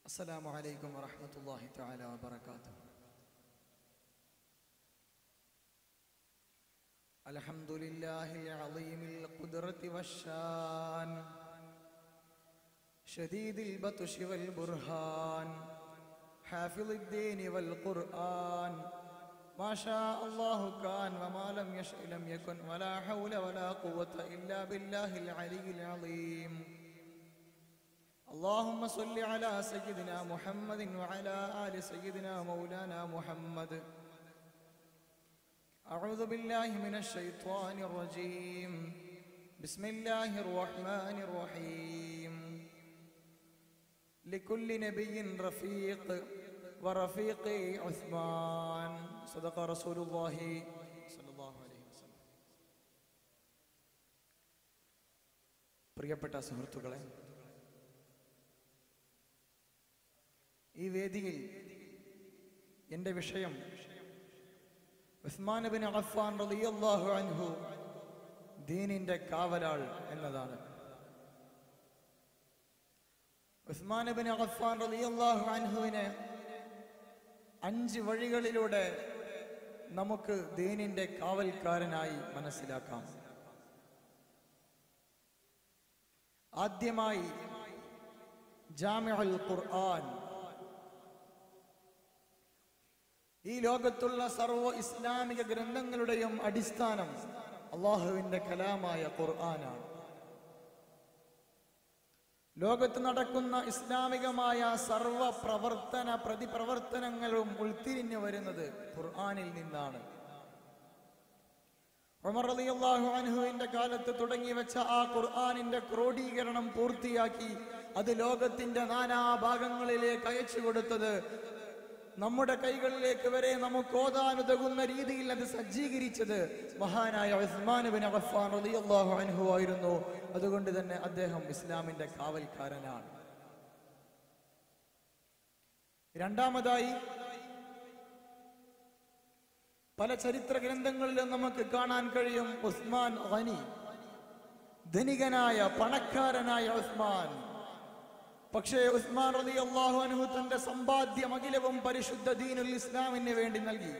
السلام عليكم ورحمة الله تعالى وبركاته الحمد لله العظيم القدرة والشان شديد البطش والبرهان حافظ الدين والقرآن ما شاء الله كان وما لم يشأ لم يكن ولا حول ولا قوة إلا بالله العلي العظيم اللهم صل على سيدنا محمد وعلى آل سيدنا مولانا محمد أعوذ بالله من الشيطان الرجيم بسم الله الرحمن الرحيم لكل نبي رفيق ورفيقي عثمان صدق رسول الله صلى الله عليه وسلم പ്രിയപ്പെട്ട സുഹൃത്തുക്കളെ ഈ വേദിയിൽ എൻ്റെ വിഷയം ഉസ്മാൻ ബിൻ അഫ്ഫാൻ റളിയല്ലാഹു അൻഹു ദീനിന്റെ കാവലാൾ എന്നതാണ് ഉസ്മാൻ ബിൻ അഫ്ഫാൻ റളിയല്ലാഹു അൻഹുവിനെ അഞ്ച് വഴികളിലൂടെ നമുക്ക് ദീനിന്റെ കാവൽക്കാരനായി മനസ്സിലാക്കാം ആദ്യമായി ജാമിഉൽ ഖുർആൻ ഈ ലോകത്തുള്ള സർവ്വ ഇസ്ലാമിക ഗ്രന്ഥങ്ങളുടെയും അടിസ്ഥാനം അള്ളാഹുവിന്റെ കലാമായ ഖുർആനാണ് ലോകത്ത് നടക്കുന്ന ഇസ്ലാമികമായ സർവ പ്രവർത്തന പ്രതിപ്രവർത്തനങ്ങളും ഉൾത്തിരിഞ്ഞു വരുന്നത് ഖുർആനിൽ നിന്നാണ് ഉമർ റളിയല്ലാഹു അൻഹുവിന്റെ കാലത്ത് തുടങ്ങി വെച്ച ആ ഖുർആനിന്റെ ക്രോഡീകരണം പൂർത്തിയാക്കി അത് ലോകത്തിന്റെ നാനാഭാഗങ്ങളിലേക്ക് അയച്ചു കൊടുത്തത് നമ്മുടെ കൈകളിലേക്ക് വരെ നമുക്ക് ഓതാനുതകുന്ന രീതിയിൽ അത് സജ്ജീകരിച്ചത് മഹാനായ ഉസ്മാൻ ബിൻ അഫ്ഫാൻ റളിയല്ലാഹു അൻഹു ആയിരുന്നു അതുകൊണ്ട് തന്നെ അദ്ദേഹം ഇസ്ലാമിന്റെ കാവൽക്കാരനാണ് രണ്ടാമതായി പല ചരിത്ര ഗ്രന്ഥങ്ങളിലും നമുക്ക് കാണാൻ കഴിയും ഉസ്മാൻ ഖനി ധനികനായ പണക്കാരനായ ഉസ്മാൻ പക്ഷേ ഉസ്മാൻ റലി അള്ളാഹു അനുഹു തന്റെ സമ്പാദ്യം അഖിലവും പരിശുദ്ധ ദീനുൽ ഇസ്ലാമിന് വേണ്ടി നൽകി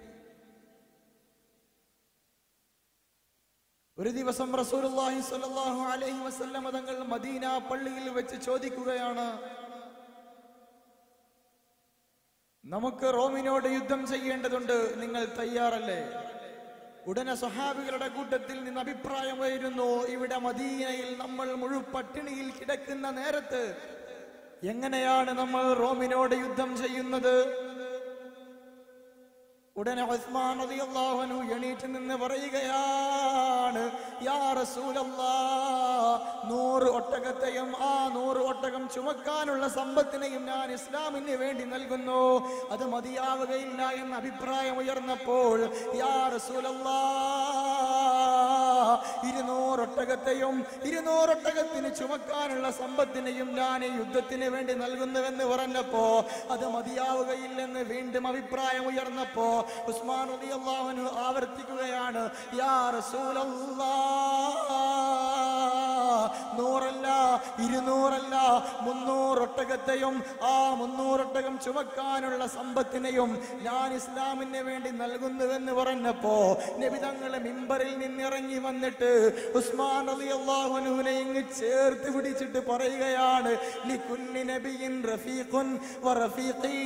ഒരു ദിവസം റസൂലുള്ളാഹി സ്വല്ലല്ലാഹു അലൈഹി വസല്ലം തങ്ങൾ മദീന പള്ളിയിൽ വെച്ച് ചോദിക്കുകയാണ് നമുക്ക് റോമിനോട് യുദ്ധം ചെയ്യേണ്ടതുണ്ട് നിങ്ങൾ തയ്യാറല്ലേ ഉടനെ സ്വഹാബികളുടെ കൂട്ടത്തിൽ നിന്ന് അഭിപ്രായം വരുന്നു ഇവിടെ മദീനയിൽ നമ്മൾ മുഴുപട്ടിണിയിൽ കിടക്കുന്ന നേരത്ത് എങ്ങനെയാണ് നമ്മൾ റോമിനോട് യുദ്ധം ചെയ്യുന്നത് ഉടനെ ഉസ്മാൻ റളിയല്ലാഹു അൻഹു എണീറ്റ് നിന്ന് പറയുകയാണ് യാ റസൂലല്ലാ നൂറ് ഒട്ടകത്തെയും ആ നൂറ് ഒട്ടകം ചുമക്കാനുള്ള സമ്പത്തിനെയും ഞാൻ ഇസ്ലാമിന് വേണ്ടി നൽകുന്നു അത് മതിയാവുകയില്ല എന്ന അഭിപ്രായം ഉയർന്നപ്പോൾ യാ റസൂലല്ലാ ഇരുന്നൂറൊട്ടകത്തെയും ഇരുന്നൂറൊട്ടകത്തിന് ചുമക്കാനുള്ള സമ്പത്തിനെയും ഞാൻ ഈ യുദ്ധത്തിന് വേണ്ടി നൽകുന്നുവെന്ന് പറഞ്ഞപ്പോ അത് മതിയാവുകയില്ലെന്ന് വീണ്ടും അഭിപ്രായം ഉയർന്നപ്പോ ഉസ്മാൻ റളിയല്ലാഹു അൻഹു ആവർത്തിക്കുകയാണ് യാ റസൂലല്ലാ നൂറല്ല ഇരുന്നൂറല്ല മുന്നൂറൊട്ടകത്തെയും ആ മുന്നൂറൊട്ടകം ചുമക്കാനുള്ള സമ്പത്തിനെയും ഞാൻ ഇസ്ലാമിന് വേണ്ടി നൽകുന്നുവെന്ന് പറഞ്ഞപ്പോ നബിതങ്ങളെ മിമ്പറിൽ നിന്നിറങ്ങി വന്നിട്ട് ഉസ്മാൻ റളിയല്ലാഹു അൻഹുവിനെ ഇങ്ങ് ചേർത്ത് പിടിച്ചിട്ട് പറയുകയാണ് ലികുല്ലി നബിയിൻ റഫീഖുൻ വറഫീഖി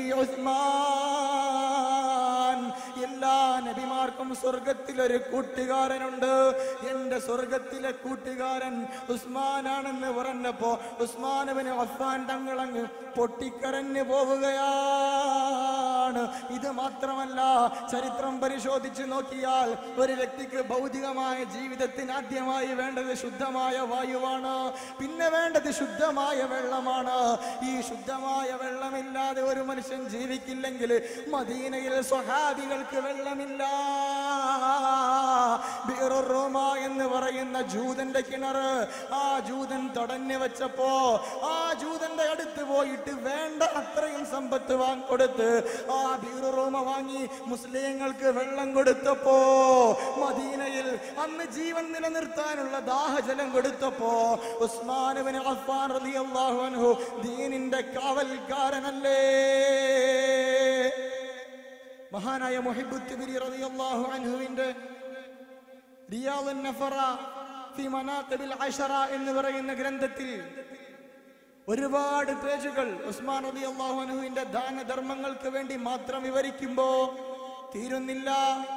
ഉസ്മാൻ എല്ലാ നബിമാർക്കും സ്വർഗത്തിൽ ഒരു കൂട്ടുകാരനുണ്ട് എന്റെ സ്വർഗത്തിലെ കൂട്ടുകാരൻ ഉസ്മാനാണെന്ന് പറഞ്ഞപ്പോ ഉസ്മാനവന് അഫ്ഫാൻ തങ്ങളങ്ങ് പൊട്ടിക്കരഞ്ഞു പോവുകയാണ് ഇത് മാത്രമല്ല ചരിത്രം പരിശോധിച്ച് നോക്കിയാൽ ഒരു വ്യക്തിക്ക് ഭൗതികമായ ജീവിതത്തിന് ആദ്യമായി വേണ്ടത് ശുദ്ധമായ വായുവാണ് പിന്നെ വേണ്ടത് ശുദ്ധമായ വെള്ളമാണ് ഈ ശുദ്ധമായ വെള്ളമില്ലാതെ ഒരു മനുഷ്യൻ ജീവിക്കില്ലെങ്കിൽ മദീനയിൽ സ്വഹാബികൾക്ക് വെള്ളമില്ല ബിറുറുമ എന്ന് പറയുന്ന ജൂതന്റെ കിണറ് ആ ജൂതൻ തടഞ്ഞു വെച്ചപ്പോ ആ ജൂതന്റെ അടുത്ത് പോയിട്ട് വേണ്ട അത്രയും സമ്പത്ത് വാങ്ങിക്കൊടുത്ത് ആ ബീറുറൂമ വാങ്ങി മുസ്ലിങ്ങൾക്ക് വെള്ളം കൊടുത്തപ്പോ മദീനയിൽ അന്ന് ജീവൻ നിലനിർത്താനുള്ള ദാഹജലം കൊടുത്തപ്പോ ഉസ്മാനുവിന് അഫ്ഫാൻ റളിയല്ലാഹു അൻഹു ദീനിന്റെ കാവൽക്കാരനല്ലേ മഹാനായ മുഹിബുത്തുബിരി റളിയല്ലാഹു അൻഹുവിന്റെ റിയാദുൻ നഫറ ഫി മനാഖിബിൽ അശറ എന്ന് പറയുന്ന ഗ്രന്ഥത്തിൽ ഒരുപാട് പേജുകൾ ഉസ്മാൻ അലി അള്ളാഹുനുവിന്റെ ദാനധർമ്മങ്ങൾക്ക് വേണ്ടി മാത്രം വിവരിക്കുമ്പോ തീരുന്നില്ല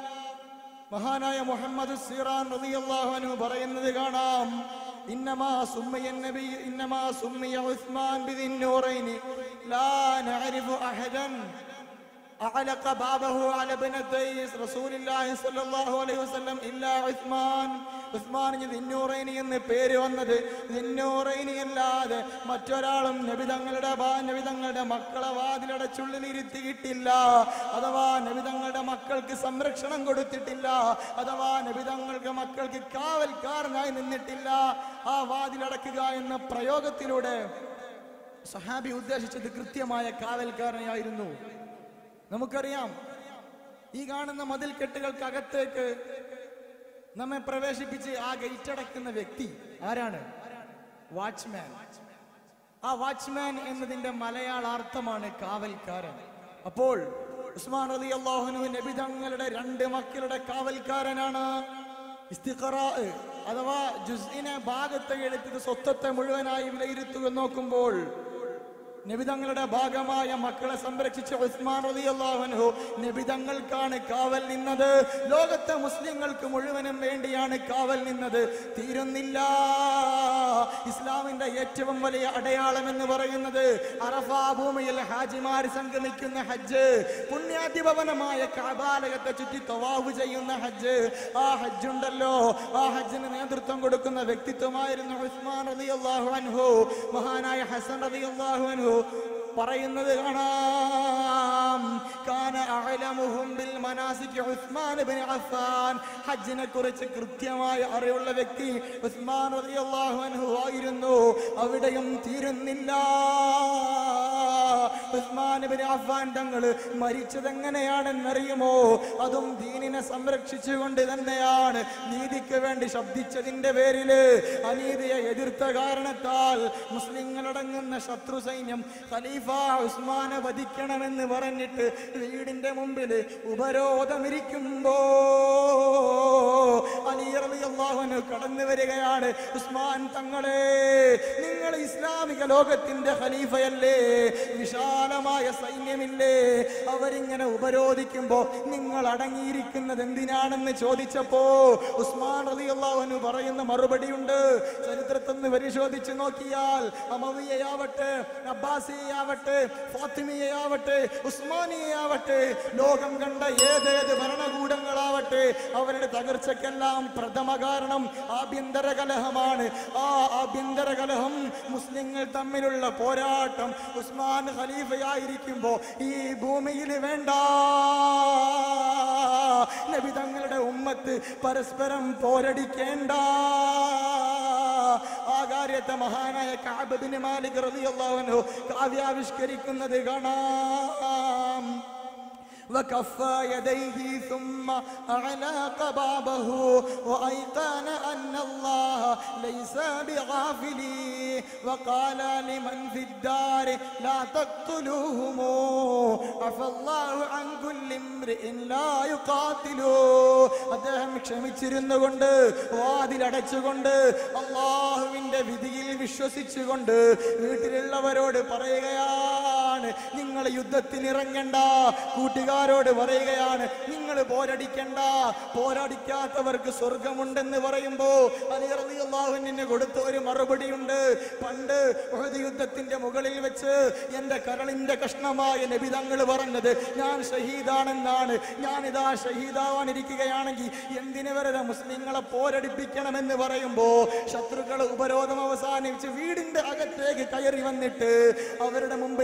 മഹാനായ മുഹമ്മദ് സിറാൻ റളി അള്ളാഹുനു പറയുന്നത് കാണാം ഇന്നമാ സുമ്മയ നബി ഇന്നമാ സുമ്മയ ഉസ്മാൻ ബിദിന്നൂറൈനി ലാ നഅരിഫു അഹദൻ أعلق بابه على ابنتي رسول الله صلى الله عليه وسلم إلا عثمان ഉസ്മാൻ ദിന്നൂറൈനി എന്ന് പേര് വന്നത് ദിന്നൂറൈനി അല്ലാതെ മറ്റൊരാളും നബിതങ്ങളുടെ നബിതങ്ങളുടെ മക്കളെ വാതിലടച്ചുള്ളിലിരുത്തിയിട്ടില്ല അഥവാ നബിതങ്ങളുടെ മക്കൾക്ക് സംരക്ഷണം കൊടുത്തിട്ടില്ല അഥവാ നബിതങ്ങൾക്ക് മക്കൾക്ക് കാവൽക്കാരനായി നിന്നിട്ടില്ല ആ വാതിലടക്കുക എന്ന പ്രയോഗത്തിലൂടെ സഹാബി ഉദ്ദേശിച്ചത് കൃത്യമായ കാവൽക്കാരനായിരുന്നു നമുക്കറിയാം ഈ കാണുന്ന മതിൽക്കെട്ടുകൾക്കകത്തേക്ക് നമ്മെ പ്രവേശിപ്പിച്ച് ആ ഗേറ്റ് അടക്കുന്ന വ്യക്തി ആരാണ് വാച്ച്മാൻ ആ വാച്ച്മാൻ എന്നതിന്റെ മലയാളാർത്ഥമാണ് കാവൽക്കാരൻ അപ്പോൾ ഉസ്മാൻ അലി അള്ളാഹുനു നബി തങ്ങളുടെ രണ്ട് മക്കളുടെ കാവൽക്കാരനാണ് ഇസ്തിഖറാ അഥവാ ജുസ്ഇനെ ഭാഗത്തെ എടുത്തത് സ്വത്വത്തെ മുഴുവനായി വിലയിരുത്തുക നോക്കുമ്പോൾ നബിതങ്ങളുടെ ഭാഗമായ മക്കളെ സംരക്ഷിച്ച ഉസ്മാൻ റളിയല്ലാഹു അൻഹു നബിതങ്ങൾക്കാണ് കാവൽ നിന്നത് ലോകത്തെ മുസ്ലിങ്ങൾക്ക് മുഴുവനും വേണ്ടിയാണ് കാവൽ നിന്നത് തീരുന്നില്ല ഇസ്ലാമിന്റെ ഏറ്റവും വലിയ അടയാളം എന്ന് പറയുന്നത് അറഫ ഭൂമിയിൽ ഹാജിമാർ സംഗമിക്കുന്ന ഹജ്ജ് പുണ്യാധിഭവനമായ കാബാലകത്തെ ചുറ്റി തവാവ് ചെയ്യുന്ന ഹജ്ജ് ആ ഹജ്ജ് ഉണ്ടല്ലോ ആ ഹജ്ജിന് നേതൃത്വം കൊടുക്കുന്ന വ്യക്തിത്വമായിരുന്നു ഉസ്മാൻ റളിയല്ലാഹു അൻഹു മഹാനായ ഹസൻ റളിയല്ലാഹു അൻഹു പറയുന്നത് കാണാം കാന അഅലമുഹും ബിൽ മനാസിക് ഉസ്മാൻ ഇബ്നു അഫ്ഫാൻ ഹജ്ജിനെ കുറിച്ച് കൃത്യമായ അറിവുള്ള വ്യക്തി ഉസ്മാൻ റളിയല്ലാഹു അൻഹു ആയിരുന്നു അവിടെയും തീരുന്നില്ല ഉസ്മാൻ ഇബ്നു അഫ്ഫാൻ തങ്ങൾ മരിച്ചത് എങ്ങനെയാണെന്നറിയുമോ അതും ദീനിനെ സംരക്ഷിച്ചുകൊണ്ട് തന്നെയാണ് നീതിക്ക് വേണ്ടി ശബ്ദിച്ചതിന്റെ പേരില് അനീതിയെ എതിർത്ത കാരണത്താൽ മുസ്ലിങ്ങളടങ്ങുന്ന ശത്രു സൈന്യം ഖലീഫ ഉസ്മാനെ വധിക്കണമെന്ന് പറഞ്ഞിട്ട് വീടിന്റെ മുമ്പിൽ ഉപരോധമിരിക്കുമ്പോ അലി റളിയല്ലാഹുവിന് കടന്നു വരികയാണ് ഉസ്മാൻ തങ്ങളെ നിങ്ങൾ ഇസ്ലാമിക ലോകത്തിന്റെ ഖലീഫയല്ലേ വിശാലമായ സൈന്യമില്ലേ അവരിങ്ങനെ ഉപരോധിക്കുമ്പോ നിങ്ങൾ അടങ്ങിയിരിക്കുന്നത് എന്തിനാണെന്ന് ചോദിച്ചപ്പോ ഉസ്മാൻ റളിയല്ലാഹുവിന് പറയുന്ന മറുപടിയുണ്ട് ചരിത്രത്തിൽ പരിശോധിച്ച് നോക്കിയാൽ അമവിയയാവട്ടെ അബ്ബാസിയാവട്ടെ ഫാത്തിമിയയാവട്ടെ ഉസ്മാനിയയാവട്ടെ ലോകം കണ്ട ഏതേത് ഭരണകൂടങ്ങളാവട്ടെ അവരുടെ തകർച്ചയ്ക്കെല്ലാം പ്രഥമ കാരണം ആഭ്യന്തര കലഹമാണ് ആ ആഭ്യന്തര കലഹം മുസ്ലിങ്ങൾ തമ്മിലുള്ള പോരാട്ടം ഉസ്മാൻ ഖലീഫയായിരിക്കുമ്പോ ഈ ഭൂമിയിൽ വേണ്ട നബി തങ്ങളുടെ ഉമ്മത്ത് പരസ്പരം പോരടിക്കേണ്ട ആ കാര്യത്തെ മഹാനായ കാബിന് മാലിക് റളിയല്ലാഹു അൻഹു കാവ്യാവിഷ്കരിക്കുന്നത് കാണാം وكفى يديه ثم أعلاق بابه وأيقن أن الله ليس بغافل وقال لمن في الدار لا تقتلوهم عفى الله عن كل امرئ لا يقاتل അദ്ദേഹം ക്ഷമിച്ചിരുന്നുകൊണ്ട് വാതിലടച്ചുകൊണ്ട് അള്ളാഹുവിന്റെ വിധിയിൽ വിശ്വസിച്ചുകൊണ്ട് വീട്ടിലുള്ളവരോട് പറയുകയാണ് നിങ്ങൾ യുദ്ധത്തിന് ഇറങ്ങണ്ട കൂട്ടുകാരോട് പറയുകയാണ് നിങ്ങൾ പോരടിക്കണ്ട പോരടിക്കാത്തവർക്ക് സ്വർഗമുണ്ടെന്ന് പറയുമ്പോ അലി റളിയല്ലാഹുവിന് കൊടുത്ത ഒരു മറുപടിയുണ്ട് പണ്ട് ഉഹദ് യുദ്ധത്തിന്റെ മുകളിൽ വെച്ച് എന്റെ കരളിന്റെ കഷ്ണമായ നബി തങ്ങൾ പറഞ്ഞത് ഞാൻ ഷഹീദാണെന്നാണ് ഞാൻ ഇതാ ഷഹീദാവാനിരിക്കുകയാണെങ്കിൽ എന്തിനു വെറുതെ മുസ്ലിങ്ങളെ പോരടിപ്പിക്കണമെന്ന് പറയുമ്പോ ശത്രുക്കൾ ഉപരോധം അവസാനിച്ച് വീടിന്റെ അകത്തേക്ക് കയറി വന്നിട്ട് അവരുടെ മുമ്പിൽ ഉണ്ടായിരുന്ന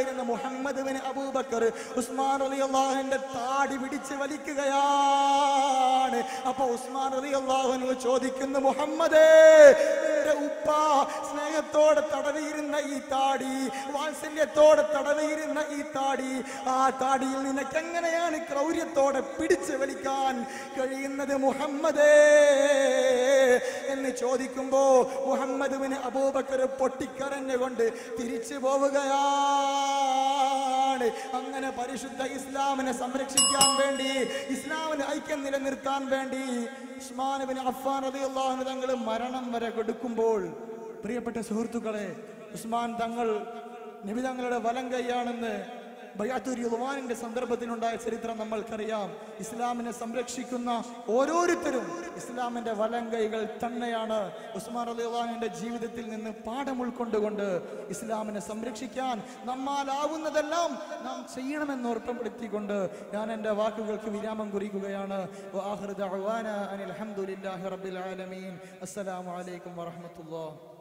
ഖലീഫയായിരുന്ന മുഹമ്മദ് ബിൻ അബൂബക്കർ ഉസ്മാൻ റളിയല്ലാഹുവിന്റെ താടി പിടിച്ച് വലിക്കുകയാണ് അപ്പൊ ഉസ്മാൻ റളിയല്ലാഹു ചോദിക്കുന്നു മുഹമ്മദേ നിന്റെ ഉപ്പ സ്നേഹത്തോടെ തടവിയിരുന്ന ഈ താടി വാത്സല്യത്തോടെ തടവിയിരുന്ന ഈ താടി ആ താടിയിൽ നിനക്ക് എങ്ങനെയാണ് ക്രൗര്യത്തോടെ പിടിച്ചു വലിക്കാൻ കഴിയുന്നത് മുഹമ്മദേ എന്ന് ചോദിക്കുമ്പോ മുഹമ്മദ് ബിൻ അബൂബക്കർ പൊട്ടിക്കരഞ്ഞുകൊണ്ട് തിരിച്ചു പോവുകയാണ് അങ്ങനെ പരിശുദ്ധ ഇസ്ലാമിനെ സംരക്ഷിക്കാൻ വേണ്ടി ഇസ്ലാമിന് ഐക്യം നിലനിർത്താൻ വേണ്ടി ഉസ്മാൻ ബിൻ അഫ്ഫാൻ റളിയല്ലാഹു തങ്ങൾ മരണം വരെ കൊടുക്കുമ്പോൾ പ്രിയപ്പെട്ട സുഹൃത്തുക്കളെ ഉസ്മാൻ തങ്ങൾ നബി തങ്ങളുടെ വലം കൈയാണെന്ന് ബയാത്തുരിയുവാനിന്റെ സന്ദർഭത്തിലുണ്ടായ ചരിത്രം നമ്മൾക്കറിയാം ഇസ്ലാമിനെ സംരക്ഷിക്കുന്ന ഓരോരുത്തരും ഇസ്ലാമിന്റെ വലം കൈകൾ തന്നെയാണ് ഉസ്മാൻ റളിയല്ലാഹുവിന്റെ ജീവിതത്തിൽ നിന്ന് പാഠം ഉൾക്കൊണ്ടുകൊണ്ട് ഇസ്ലാമിനെ സംരക്ഷിക്കാൻ നമ്മാലാവുന്നതെല്ലാം നാം ചെയ്യണമെന്ന് ഉറപ്പുപ്പെടുത്തിക്കൊണ്ട് ഞാൻ എൻ്റെ വാക്കുകൾക്ക് വിരാമം കുറിക്കുകയാണ് വആഖിറു ദഅവാന അനിൽ ഹംദുലില്ലാഹി റബ്ബിൽ ആലമീൻ അസ്സലാമു അലൈക്കും വറഹ്മത്തുള്ളാഹി